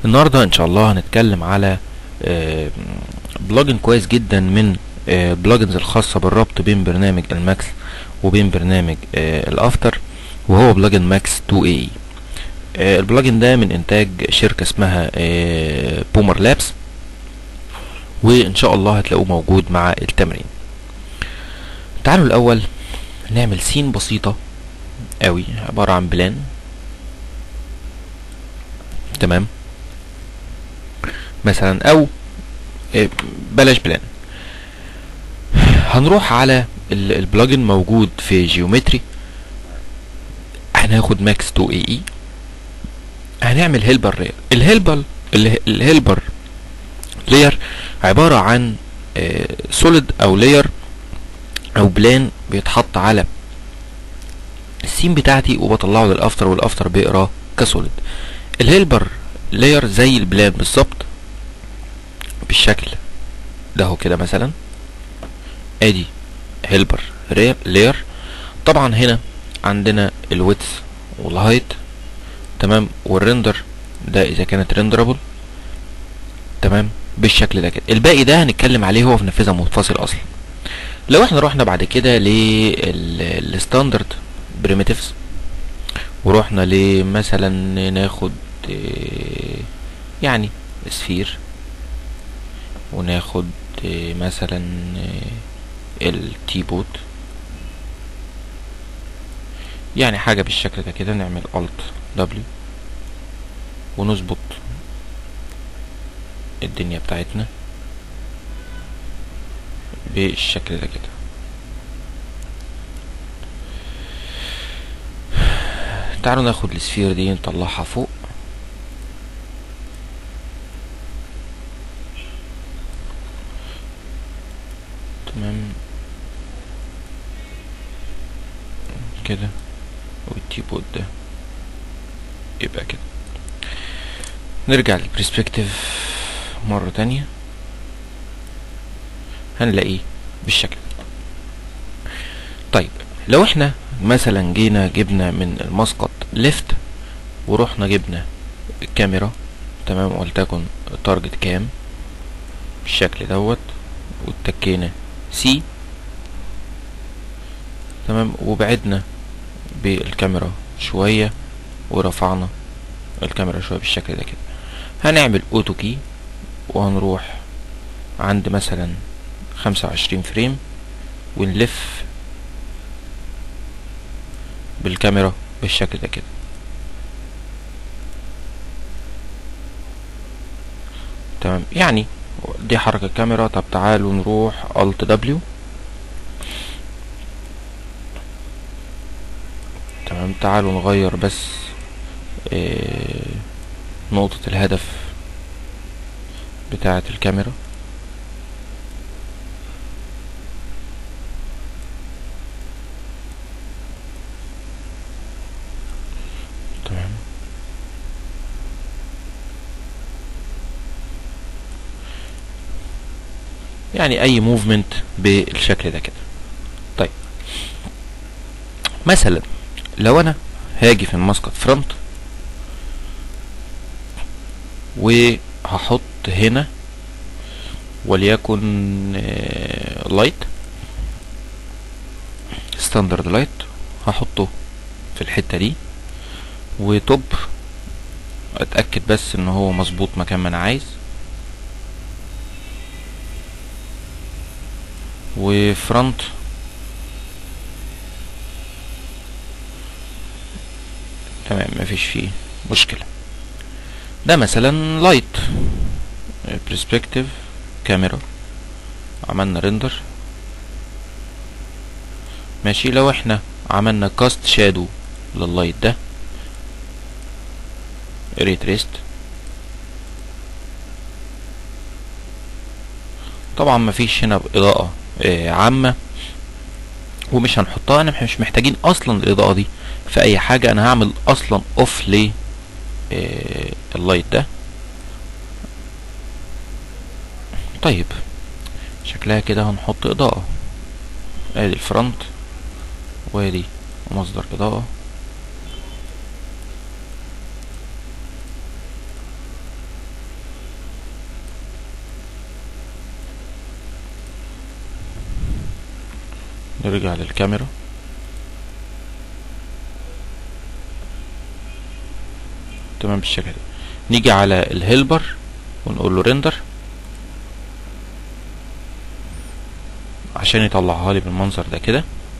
النهارده ان شاء الله هنتكلم على بلجن كويس جدا من البلجنز الخاصة بالربط بين برنامج الماكس وبين برنامج الافتر وهو بلجن ماكس 2 اي البلجن ده من انتاج شركة اسمها بومر لابس وان شاء الله هتلاقوه موجود مع التمرين تعالوا الاول نعمل سين بسيطة قوي عبارة عن بلان تمام مثلا او بلاش بلان هنروح على البلجن موجود في جيومتري هناخد ماكس 2 اي اي هنعمل هيلبر لير الهيلبر الهيلبر لير عبارة عن سوليد او لير او بلان بيتحط على السين بتاعتي وبطلعه للافتر والافتر بيقراه كسوليد الهيلبر لاير زي البلان بالظبط بالشكل ده هو كده مثلا ادي هيلبر لاير طبعا هنا عندنا الويدث والهايت تمام والريندر ده اذا كانت ريندرابل تمام بالشكل ده كده الباقي ده هنتكلم عليه هو في نافذه منفصل اصلا لو احنا رحنا بعد كده للستاندرد بريميتيفز ورحنا لمثلا ناخد يعني سفير وناخد مثلا التي بوت يعني حاجة بالشكل ده كده نعمل الت دبليو ونظبط الدنيا بتاعتنا بالشكل ده كده تعالوا ناخد السفير دي نطلعها فوق تمام كده والتيبود ده يبقى كده نرجع للبرسبكتيف مرة تانية هنلاقيه بالشكل طيب لو احنا مثلا جينا جبنا من المسقط ليفت ورحنا جبنا الكاميرا تمام ولتكن تارجت كام بالشكل دوت واتكينا سي تمام وبعدنا بالكاميرا شوية ورفعنا الكاميرا شوية بالشكل ده كده هنعمل اوتو كي وهنروح عند مثلا خمسة وعشرين فريم ونلف بالكاميرا بالشكل ده كده تمام يعني دي حركة كاميرا طب تعالوا نروح Alt W تمام تعالوا نغير بس اه نقطة الهدف بتاعة الكاميرا تمام يعني اي موفمنت بالشكل ده كده طيب مثلا لو انا هاجي في المسقط فرونت وهحط هنا وليكن لايت ستاندرد لايت هحطه في الحتة دي وتوب اتأكد بس ان هو مظبوط مكان ما انا عايز وفرونت تمام مفيش فيه مشكلة ده مثلا لايت برسبكتيف كاميرا عملنا ريندر ماشي لو احنا عملنا كاست شادو لللايت ده ريتريست طبعا مفيش هنا اضاءة آه عامة ومش هنحطها انا مش محتاجين اصلا الاضاءة دي في اي حاجة انا هعمل اصلا اوف ل آه اللايت ده طيب شكلها كده هنحط اضاءة ادي الفرونت وادي مصدر اضاءة نرجع للكاميرا تمام بالشكل ده نيجي على الهيلبر ونقول له ريندر عشان يطلعها لي بالمنظر ده كده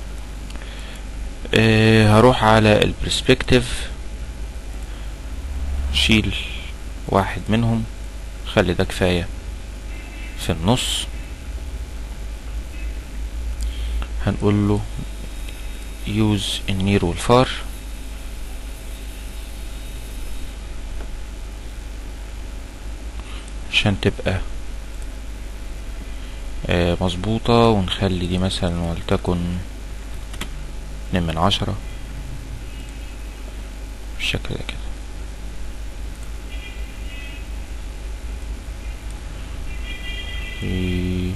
آه هروح على البرسبكتيف شيل واحد منهم خلي ده كفاية في النص هنقول له يوز النير والفار عشان تبقى آه مظبوطة ونخلي دي مثلا ولتكن اتنين من عشرة بالشكل ده كده في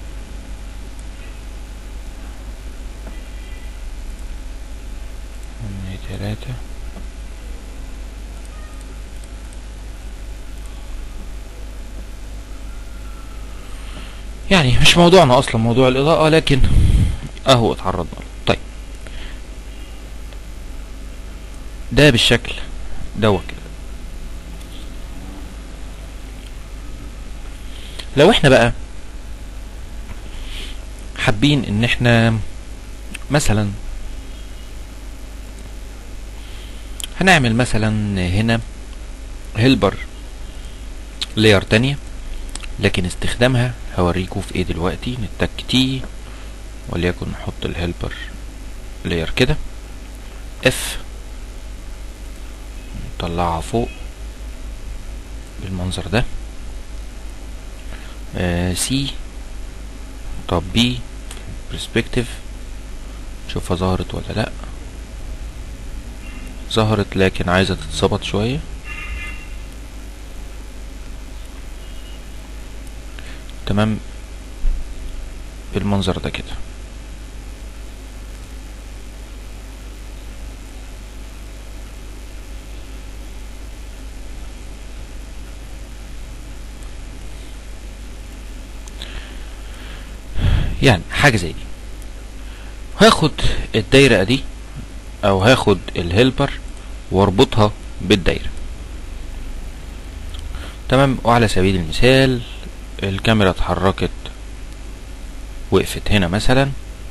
اتنين تلاتة يعني مش موضوعنا اصلا موضوع الاضاءة لكن اهو اتعرضنا له طيب ده بالشكل دوت كده لو احنا بقى حابين ان احنا مثلا هنعمل مثلا هنا هيلبر لاير تانية لكن استخدامها هوريكم في ايه دلوقتي نتك تي وليكن نحط الهيلبر لاير كده اف نطلعها فوق بالمنظر ده سي طب بي برسبكتيف نشوفها ظهرت ولا لا ظهرت لكن عايزة تتظبط شوية تمام بالمنظر ده كده يعني حاجة زي دي هاخد الدايرة دي او هاخد الهيلبر واربطها بالدايرة تمام وعلى سبيل المثال الكاميرا اتحركت وقفت هنا مثلا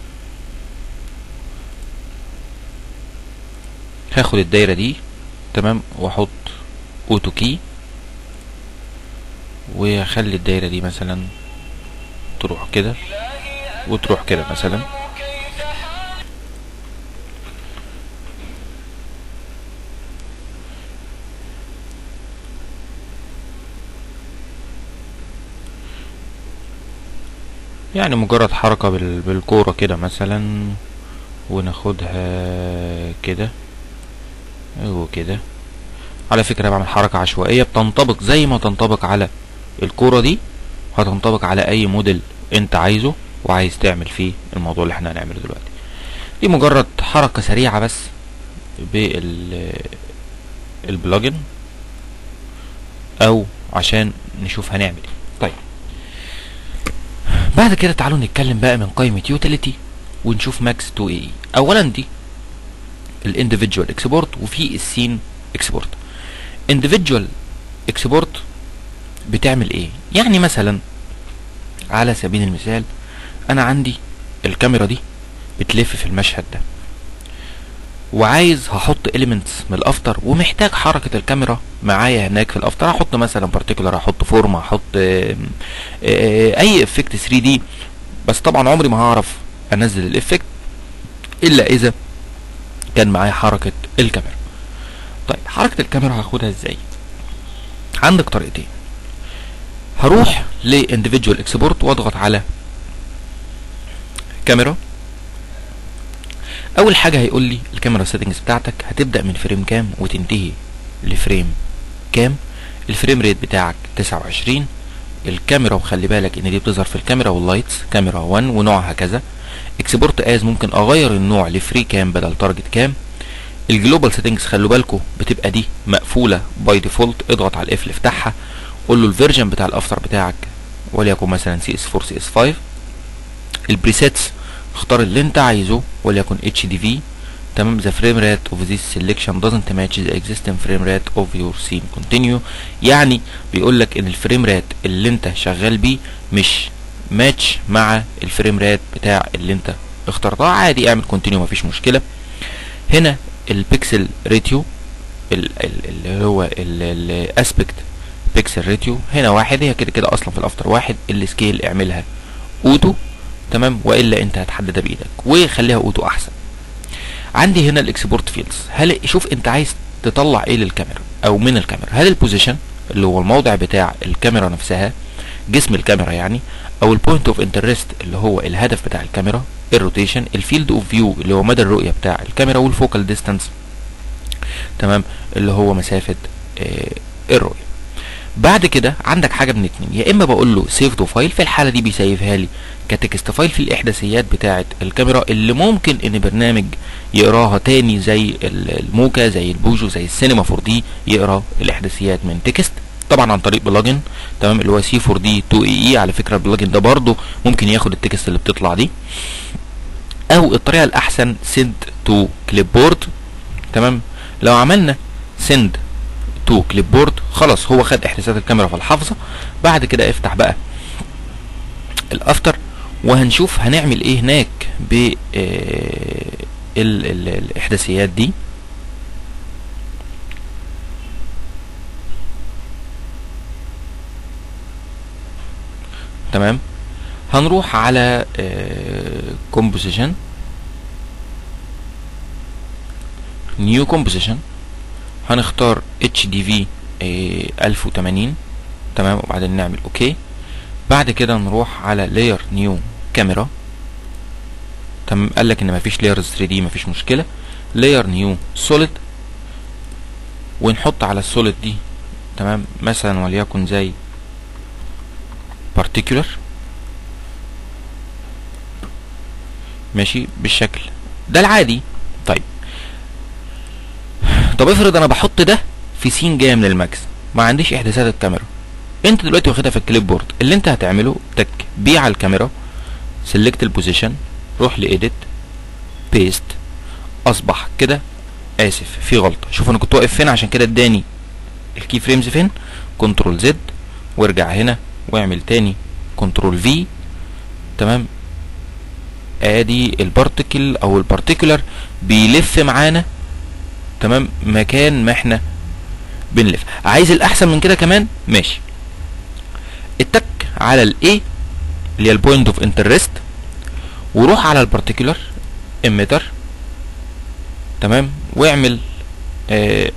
هاخد الدايرة دي تمام واحط اوتو كي واخلي الدايرة دي مثلا تروح كده وتروح كده مثلا يعني مجرد حركة بال- بالكورة كده مثلا وناخدها كده وكده على فكرة بعمل حركة عشوائية بتنطبق زي ما تنطبق على الكورة دي هتنطبق على اي موديل انت عايزه وعايز تعمل فيه الموضوع اللي احنا هنعمله دلوقتي دي مجرد حركة سريعة بس بال البلجن او عشان نشوف هنعمل ايه طيب بعد كده تعالوا نتكلم بقى من قائمة يوتيليتي ونشوف ماكس 2 اي اولا دي الانديفيدوال اكسبورت وفي السين اكسبورت انديفيدوال اكسبورت بتعمل ايه يعني مثلا على سبيل المثال انا عندي الكاميرا دي بتلف في المشهد ده وعايز هحط اليمنتس من الافتر ومحتاج حركة الكاميرا معايا هناك في الافتر هحط مثلا بارتيكولار هحط فورمة هحط آم، آه، اي افكت 3 دي بس طبعا عمري ما هعرف انزل الافكت الا اذا كان معايا حركة الكاميرا طيب حركة الكاميرا هاخدها ازاي عندك طريقتين هروح ل individual export واضغط على كاميرا اول حاجه هيقول لي الكاميرا سيتنجز بتاعتك هتبدا من فريم كام وتنتهي لفريم كام الفريم ريت بتاعك 29 الكاميرا وخلي بالك ان دي بتظهر في الكاميرا واللايتس كاميرا 1 ونوعها كذا اكسبورت از ممكن اغير النوع لفري كام بدل تارجت كام الجلوبال سيتنجز خلوا بالكم بتبقى دي مقفوله باي ديفولت اضغط على القفل افتحها قول له الفيرجن بتاع الافتر بتاعك وليكن مثلا سي اس 4 سي اس 5 البريسيتس اختار اللي انت عايزه وليكن اتش دي في تمام the frame rate of this selection doesn't match the existing frame rate of your scene continue يعني بيقول لك ان الفريم ريت اللي انت شغال بيه مش ماتش مع الفريم ريت بتاع اللي انت اخترتها عادي اعمل كونتينيو مفيش مشكله هنا البيكسل ريتيو اللي هو الاسبكت بيكسل ريتيو هنا واحد هي كده كده اصلا في الافتر واحد السكيل اعملها اوتو تمام والا انت هتحددها بايدك وخليها اوتو احسن عندي هنا الاكسبورت فيلدز هل شوف انت عايز تطلع ايه للكاميرا او من الكاميرا هل البوزيشن اللي هو الموضع بتاع الكاميرا نفسها جسم الكاميرا يعني او البوينت اوف انترست اللي هو الهدف بتاع الكاميرا الروتيشن الفيلد اوف فيو اللي هو مدى الرؤيه بتاع الكاميرا والفوكال ديستانس تمام اللي هو مسافه آه الرؤيه بعد كده عندك حاجه من اتنين يا اما بقول له سيف تو فايل في الحاله دي بيسيفها لي كتكست فايل في الاحداثيات بتاعه الكاميرا اللي ممكن ان برنامج يقراها تاني زي الموكا زي البوجو زي السينما 4 دي يقرا الاحداثيات من تكست طبعا عن طريق بلجن تمام اللي هو سي 4 دي 2 اي اي على فكره البلجن ده برضه ممكن ياخد التكست اللي بتطلع دي او الطريقه الاحسن سند تو كليب بورد تمام لو عملنا سند تو كليب بورد خلاص هو خد احداثات الكاميرا في الحافظه بعد كده افتح بقى الافتر وهنشوف هنعمل ايه هناك ب الاحداثيات دي تمام هنروح على كومبوزيشن نيو كومبوزيشن هنختار اتش دي في 1080 تمام وبعدين نعمل اوكي بعد كده نروح على لاير نيو كاميرا تمام قال لك ان مفيش لايرز 3 دي مفيش مشكله لاير نيو سوليد ونحط على السوليد دي تمام مثلا وليكن زي particular ماشي بالشكل ده العادي طيب طب افرض انا بحط ده في سين جايه من الماكس ما عنديش احداثات الكاميرا انت دلوقتي واخدها في الكليب بورد اللي انت هتعمله تك بيه على الكاميرا سيلكت البوزيشن روح لايديت بيست اصبح كده اسف في غلطه شوف انا كنت واقف فين عشان كده اداني الكي فريمز فين كنترول زد وارجع هنا واعمل تاني كنترول في تمام ادي البارتكل او البارتيكولر بيلف معانا تمام مكان ما احنا بنلف عايز الاحسن من كده كمان ماشي اتك على الاي اللي هي البوينت اوف انترست وروح على البارتيكولر اميتر تمام واعمل آه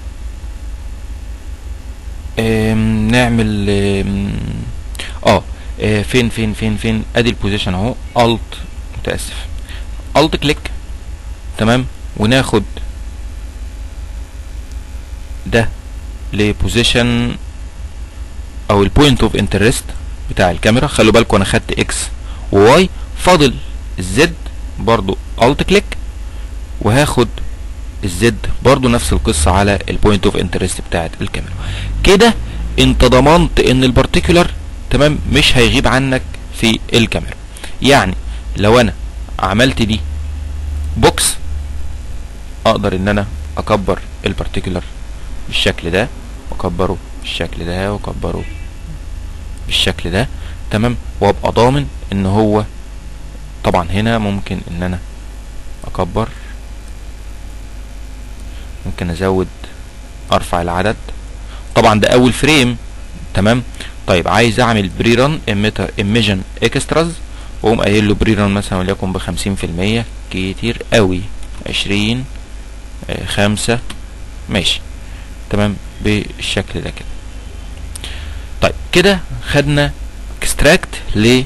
آه نعمل اه, آه فين فين فين فين ادي البوزيشن اهو الت متاسف الت كليك تمام وناخد ده لبوزيشن او البوينت اوف انترست بتاع الكاميرا خلوا بالكم انا خدت اكس وواي فاضل الزد برضو الت كليك وهاخد الزد برضو نفس القصة على البوينت اوف انترست بتاعت الكاميرا كده انت ضمنت ان البارتيكولر تمام مش هيغيب عنك في الكاميرا يعني لو انا عملت دي بوكس اقدر ان انا اكبر البارتيكولر بالشكل ده واكبره بالشكل ده واكبره بالشكل ده تمام وابقى ضامن ان هو طبعا هنا ممكن ان انا اكبر ممكن ازود ارفع العدد طبعا ده اول فريم تمام طيب عايز اعمل بريران ايميجن اكستراز واقوم قايل له بريران مثلا وليكن بخمسين في المية كتير قوي عشرين آه خمسة ماشي تمام بالشكل ده كده طيب كده خدنا اكستراكت ل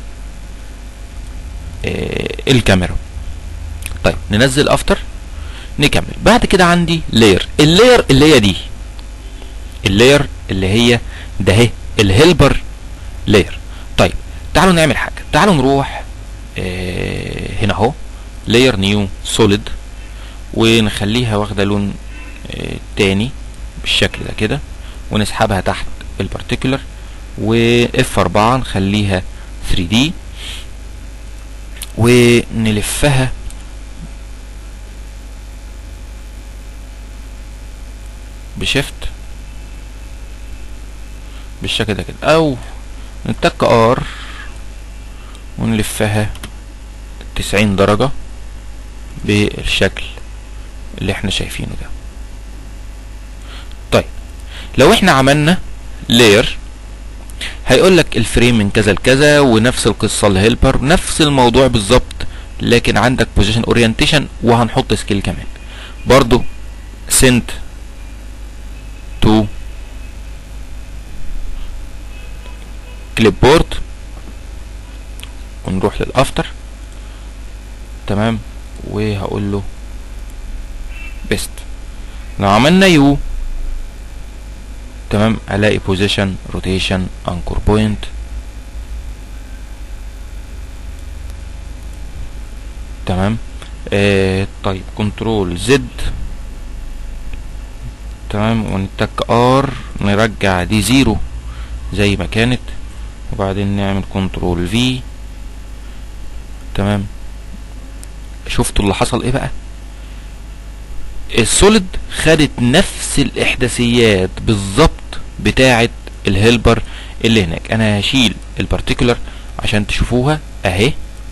آه الكاميرا طيب ننزل افتر نكمل بعد كده عندي لاير اللاير اللي هي دي اللاير اللي هي ده اهي الهيلبر لاير طيب تعالوا نعمل حاجه تعالوا نروح آه هنا اهو لاير نيو سوليد ونخليها واخده لون آه تاني بالشكل ده كده ونسحبها تحت البارتيكولر واف 4 نخليها 3 دي ونلفها بشيفت بالشكل ده كده او نتك ار ونلفها تسعين درجة بالشكل اللي احنا شايفينه ده طيب لو احنا عملنا لاير هيقول لك الفريم من كذا لكذا ونفس القصه الهيلبر نفس الموضوع بالظبط لكن عندك بوزيشن اورينتيشن وهنحط سكيل كمان برضو سنت تو كليب بورد ونروح للافتر تمام وهقول له بيست لو عملنا يو تمام الاقي بوزيشن روتيشن انكور بوينت تمام آه طيب كنترول زد تمام ونتك ار نرجع دي زيرو زي ما كانت وبعدين نعمل كنترول في تمام شفتوا اللي حصل ايه بقى السوليد خدت نفس الاحداثيات بالظبط بتاعه الهيلبر اللي هناك انا هشيل البارتيكولر عشان تشوفوها اهي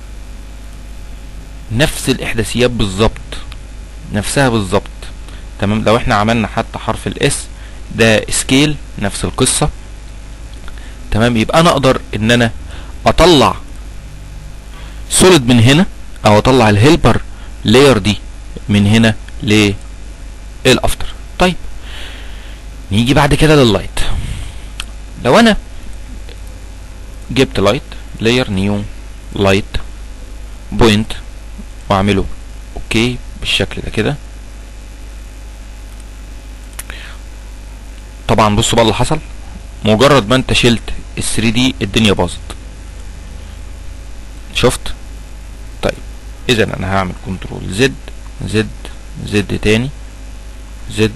نفس الاحداثيات بالظبط نفسها بالظبط تمام لو احنا عملنا حتى حرف الاس ده سكيل نفس القصة تمام يبقى انا اقدر ان انا اطلع سوليد من هنا او اطلع الهيلبر لاير دي من هنا للافتر طيب نيجي بعد كده لللايت لو انا جبت لايت لاير نيو لايت بوينت واعمله اوكي بالشكل ده كده طبعا بصوا بقى اللي حصل مجرد ما انت شلت ال 3 دي الدنيا باظت شفت طيب اذا انا هعمل كنترول زد زد زد تاني زد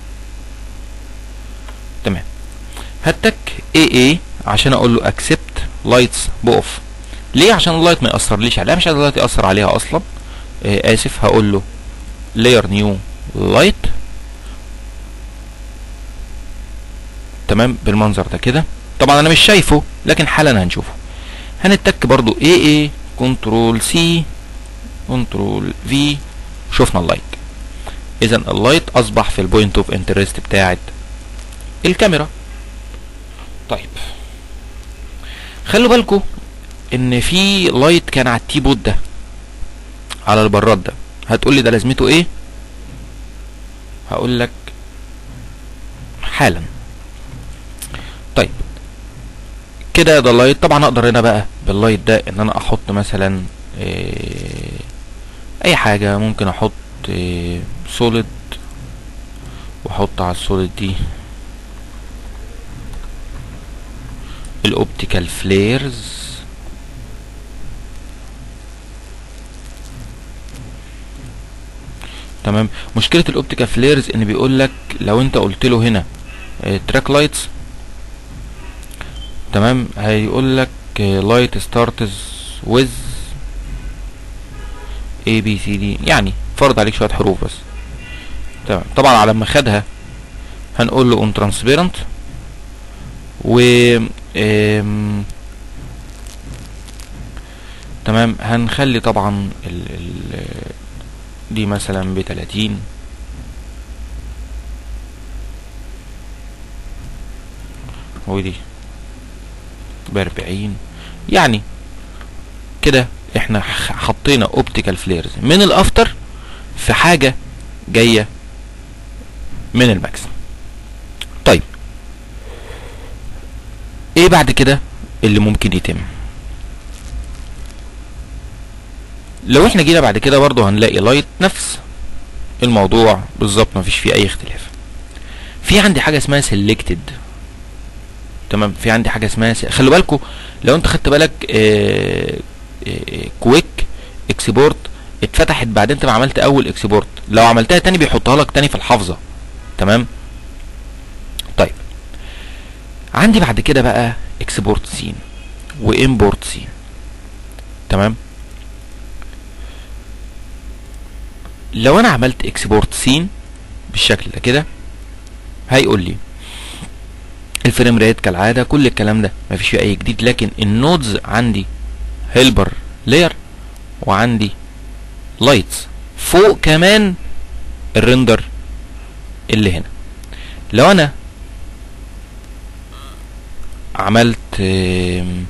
تمام هتك اي اي عشان اقول له اكسبت لايتس بوف ليه عشان اللايت ما ياثرليش عليها مش عايز اللايت ياثر عليها اصلا آه اسف هقول له لاير نيو لايت تمام بالمنظر ده كده طبعا انا مش شايفه لكن حالا هنشوفه هنتك برضو اي اي كنترول سي كنترول في شفنا اللايت اذا اللايت اصبح في البوينت اوف انترست بتاعت الكاميرا طيب خلوا بالكم ان في لايت كان على التي بوت ده على البراد ده هتقول لي ده لازمته ايه هقول لك حالا طيب كده ده اللايت طبعا اقدر هنا بقى باللايت ده ان انا احط مثلا إيه اي حاجة ممكن احط إيه سوليد واحط على السوليد دي الاوبتيكال فليرز تمام مشكله الاوبتيكال فليرز ان بيقول لك لو انت قلت له هنا تراك لايتس تمام هيقول لك لايت ستارتز ويز اي بي سي دي يعني فرض عليك شويه حروف بس تمام طبعا على ما خدها هنقول له اون ترانسبيرنت و ام تمام هنخلي طبعا ال ال دي مثلا بتلاتين ودي باربعين يعني كده احنا حطينا اوبتيكال فليرز من الافتر في حاجة جاية من الماكسيم طيب ايه بعد كده اللي ممكن يتم لو احنا جينا بعد كده برضو هنلاقي لايت نفس الموضوع بالظبط مفيش فيه اي اختلاف في عندي حاجه اسمها سيلكتد تمام في عندي حاجه اسمها س... خلوا بالكم لو انت خدت بالك آه آه كويك اكسبورت اتفتحت بعد انت ما عملت اول اكسبورت لو عملتها تاني بيحطها لك تاني في الحافظه تمام طيب عندي بعد كده بقى اكسبورت سين وامبورت سين تمام لو انا عملت اكسبورت سين بالشكل ده كده هيقول لي الفريم ريت كالعاده كل الكلام ده مفيش فيه اي جديد لكن النودز عندي هيلبر لاير وعندي لايتس فوق كمان الريندر اللي هنا لو انا عملت آم،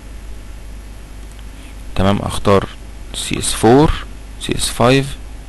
تمام اختار سي اس 4 سي اس 5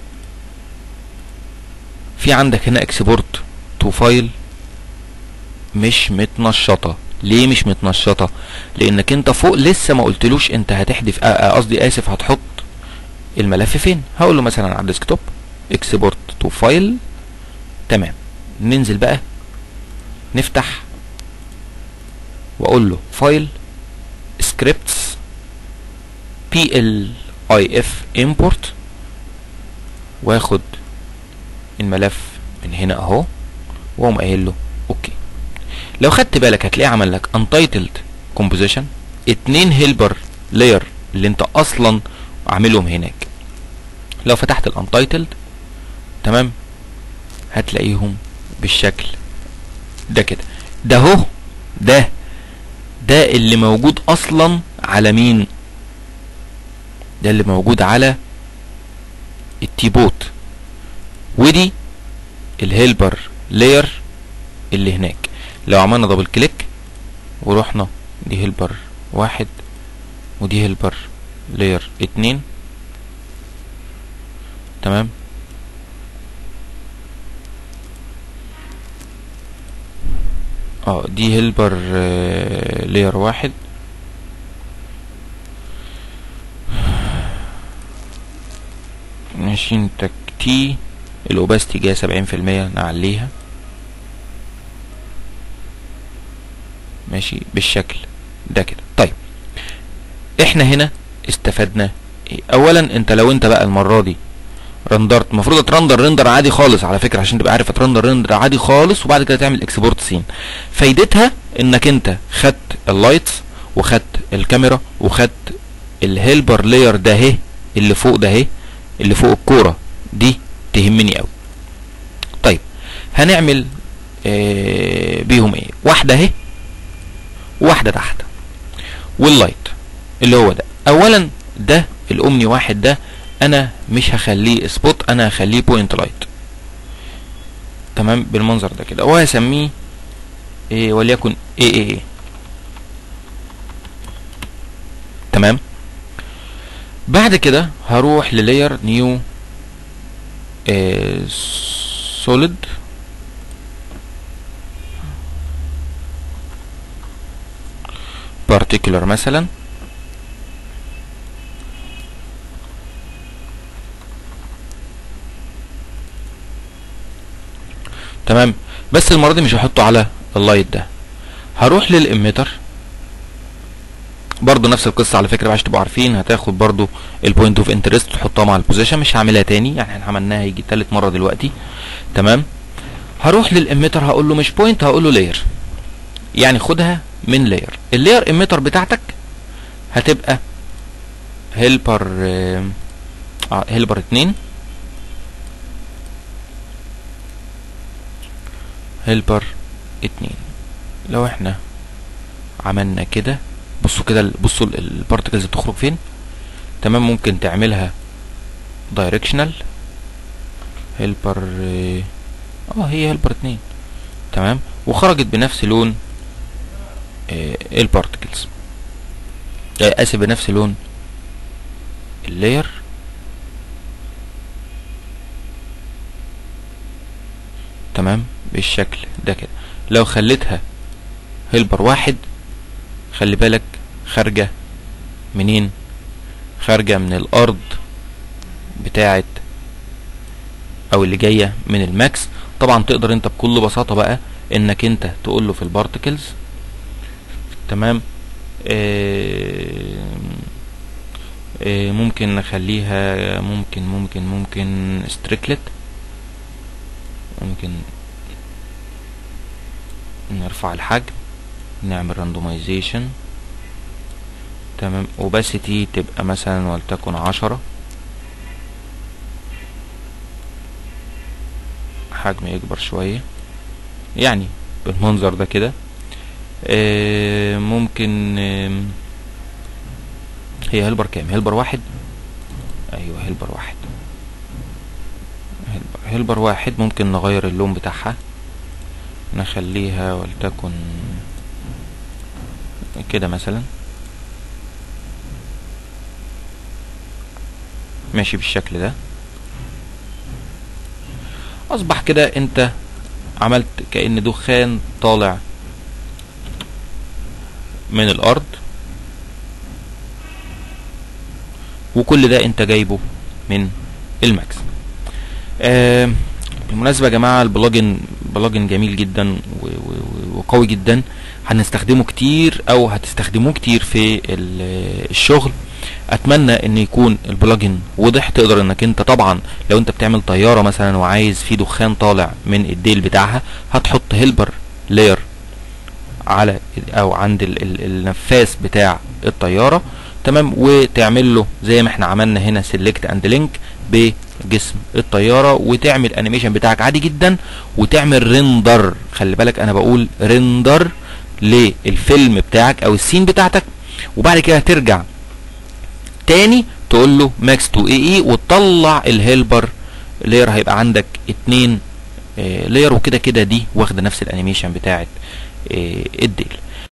في عندك هنا اكسبورت تو فايل مش متنشطه ليه مش متنشطه لانك انت فوق لسه ما قلتلوش انت هتحذف آه، آه، قصدي اسف هتحط الملف فين هقول له مثلا على الديسكتوب اكسبورت تو فايل تمام ننزل بقى نفتح واقول له فايل سكريبتس بي ال اي اف امبورت واخد الملف من هنا اهو واقوم قايل له اوكي لو خدت بالك هتلاقيه عمل لك untitled composition اتنين هيلبر لاير اللي انت اصلا عاملهم هناك لو فتحت الانتايتلد تمام هتلاقيهم بالشكل ده كده ده اهو ده ده اللي موجود اصلا على مين ده اللي موجود على التيبوت ودي الهيلبر لاير اللي هناك لو عملنا دبل كليك ورحنا دي هيلبر واحد ودي هيلبر لاير اتنين تمام اه دي هيلبر لاير واحد ماشيين تك تي الاوباستي جايه سبعين في المية نعليها ماشي بالشكل ده كده طيب احنا هنا استفدنا ايه اولا انت لو انت بقى المره دي رندرت المفروض ترندر رندر عادي خالص على فكره عشان تبقى عارف ترندر رندر عادي خالص وبعد كده تعمل اكسبورت سين فايدتها انك انت خدت اللايتس وخدت الكاميرا وخدت الهيلبر لاير ده اهي اللي فوق ده اهي اللي فوق الكوره دي تهمني قوي طيب هنعمل آه بيهم ايه واحده اهي وواحده تحت واللايت اللي هو ده اولا ده الامني واحد ده انا مش هخليه سبوت انا هخليه بوينت لايت تمام بالمنظر ده كده وهسميه إيه وليكن ايه ايه ايه تمام بعد كده هروح للاير نيو سوليد particular مثلا تمام بس المره دي مش هحطه على اللايت ده هروح للاميتر برضو نفس القصه على فكره عشان تبقوا عارفين هتاخد برضو البوينت اوف انترست تحطها مع البوزيشن مش هعملها تاني يعني احنا عملناها يجي تالت مره دلوقتي تمام هروح للاميتر هقول له مش بوينت هقول له لاير يعني خدها من لاير اللاير اميتر بتاعتك هتبقى هيلبر اه هيلبر اتنين هيلبر اتنين لو احنا عملنا كده بصوا كده بصوا البارتكلز بتخرج فين تمام ممكن تعملها دايركشنال هيلبر اه هي هيلبر اتنين تمام وخرجت بنفس لون آه البارتكلز آه اسف بنفس لون اللاير تمام بالشكل ده كده لو خليتها هيلبر واحد خلي بالك خارجة منين خارجة من الارض بتاعت او اللي جاية من الماكس طبعا تقدر انت بكل بساطة بقى انك انت تقول له في البارتكلز تمام آه آه ممكن نخليها ممكن ممكن ممكن ستريكلت ممكن نرفع الحجم نعمل راندومايزيشن تمام اوباسيتي تبقى مثلا ولتكن عشرة حجم يكبر شوية يعني بالمنظر ده كده آه، ممكن آم، هي هيلبر كام هيلبر واحد ايوه هيلبر واحد هيلبر, هيلبر واحد ممكن نغير اللون بتاعها نخليها ولتكن كده مثلا ماشي بالشكل ده اصبح كده انت عملت كأن دخان طالع من الارض وكل ده انت جايبه من الماكس آه بالمناسبة يا جماعة البلجن بلجن جميل جدا و- و- و- وقوي جدا هنستخدمه كتير او هتستخدموه كتير في ال- الشغل اتمنى ان يكون البلجن واضح تقدر انك انت طبعا لو انت بتعمل طيارة مثلا وعايز في دخان طالع من الديل بتاعها هتحط هيلبر لاير على او عند ال ال النفاث بتاع الطيارة تمام وتعمل له زي ما احنا عملنا هنا سيلكت اند لينك بجسم الطيارة وتعمل انيميشن بتاعك عادي جدا وتعمل ريندر خلي بالك انا بقول ريندر للفيلم بتاعك او السين بتاعتك وبعد كده ترجع تاني تقول له ماكس تو اي اي وتطلع الهيلبر لاير هيبقى عندك اتنين لاير وكده كده دي واخده نفس الانيميشن بتاعت آه، الديل